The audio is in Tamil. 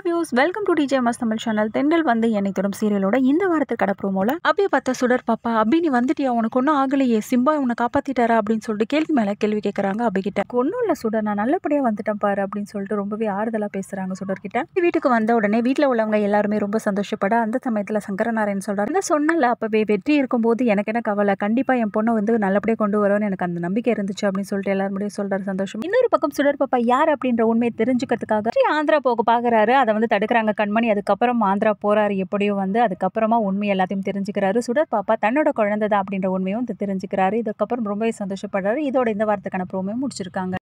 வியூஸ் வெல்கம் டு டிஜே மஸ் தமிழ் சேனல் தென்றல் வந்து என்னை தொடும் சீரியலோட இந்த வாரத்துக்கு ப்ரோமோல அப்படியே பார்த்தா சுடர் பாப்பா அபி நீ வந்துட்டியா உனக்கு ஒன்றும் ஆகலையே சிம்பா உன்னை காப்பாத்திட்டாரா அப்படின்னு சொல்லிட்டு கேள்வி மேல கேள்வி கேட்கறாங்க அபி கிட்ட ஒன்றும் இல்லை சுடர் நான் நல்லபடியா வந்துட்டேன் பாரு அப்படின்னு சொல்லிட்டு ரொம்பவே ஆறுதலா பேசுறாங்க சுடர் கிட்ட வீட்டுக்கு வந்த உடனே வீட்டில் உள்ளவங்க எல்லாருமே ரொம்ப சந்தோஷப்பட அந்த சமயத்துல சங்கரநாராயண் சொல்றாரு "நான் சொன்னல அப்பவே வெற்றி இருக்கும்போது எனக்கு என்ன கவலை கண்டிப்பா என் பொண்ணை வந்து நல்லபடியா கொண்டு வரும்னு எனக்கு அந்த நம்பிக்கை இருந்துச்சு அப்படின்னு சொல்லிட்டு எல்லாருமே சொல்றாரு சந்தோஷம் இன்னொரு பக்கம் சுடர் பாப்பா யார் அப்படின்ற உண்மையை தெரிஞ்சுக்கிறதுக்காக வெற்றி ஆந்திரா போக பாக்குறாரு அதை வந்து தடுக்கிறாங்க கண்மணி அதுக்கப்புறம் ஆந்திரா போறாரு எப்படியோ வந்து அதுக்கப்புறமா உண்மை எல்லாத்தையும் தெரிஞ்சுக்கிறாரு சுடர் பாப்பா தன்னோட குழந்தை தான் அப்படின்ற உண்மையும் தெ- தெரிஞ்சுக்கிறாரு இதுக்கப்புறம் ரொம்பவே சந்தோஷப்படுறாரு இதோட இந்த வாரத்துக்கான ப்ரோமையும் முடிச்சிருக்காங்க